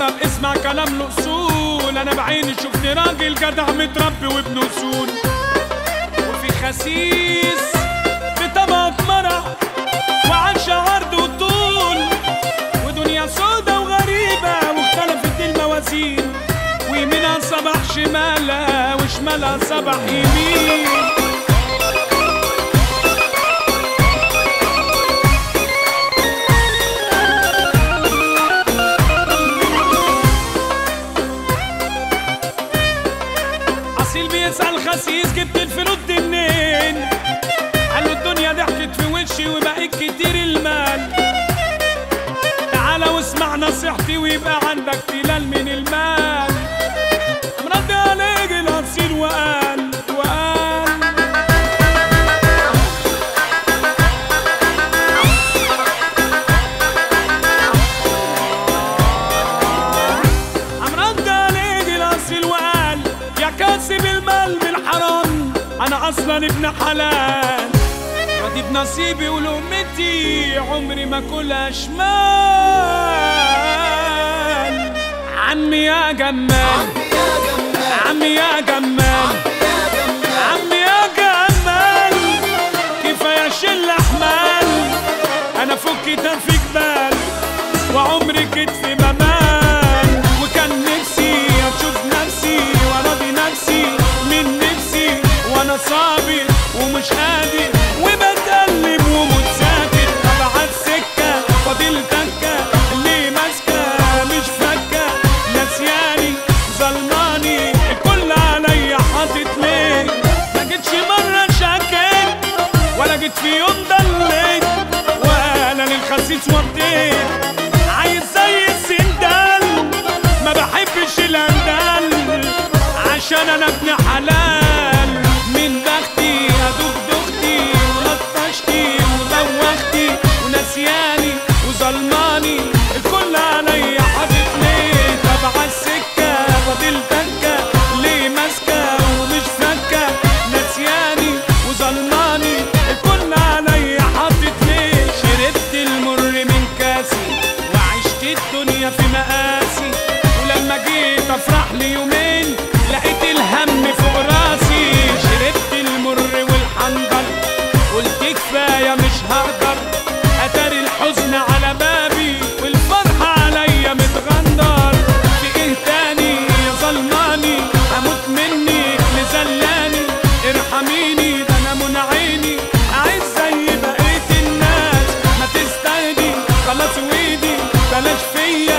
شباب اسمع كلام الاصول انا بعيني شفت راجل جدع متربي وابن اصول وفي خسيس بطبق مرع وعاش عرض وطول ودنيا سودا وغريبة واختلفت الموازين ويمينها صبح شمالها وشمالها صبح يمين اصيل بيسأل خسيس جبت الفلوس دي منين قال له الدنيا ضحكت في وشي وبقيت كتير المال تعالى واسمع نصيحتي ويبقى عندك تلال من المال مرد عليك الاصيل وقال وقال عم رد عليك الاصيل وقال يا كاسب المال بالحرام انا اصلا ابن حلال راضي بنصيبي ولقمتي عمري ما كلها شمال عمي يا جمال عمي يا جمال عمي يا جمال كفايه شل احمال انا فكي في جبال وعمري كتفي بمال وكان نفسي اشوف نفسي وراضي نفسي من نفسي وانا صابر ومش قادر وبتقلب ومتساتر ابعد سكه فاضل تكه اللي ماسكه مش فكه نسياني ظلماني الكل عليا حاطط ليه ما جيتش مره شكيت ولا جيت في يوم ضليت ولا للخسيس وطيت عايز زي السندال ما بحبش الاندال عشان انا ابن حلال من بختي ادوخ دختي ولطشتي ودوختي ونسياني وظلماني الكل عليا حاطط ليه تبع السكه فاضل تكه ليه ماسكه ومش فكه نسياني وظلماني الكل عليا حاطط ليه شربت المر من كاسي وعشت الدنيا في مقاسي ولما جيت افرح لي يومين لقيت الهم فوق راسي شربت المر والحنظل قلت كفايه مش هقدر اتاري الحزن على بابي والفرحه عليا متغندر في ايه تاني يا ظلماني اموت منك لزلاني ارحميني ده انا من عيني عايز زي بقيه الناس ما تستهدي خلاص وايدي بلاش فيا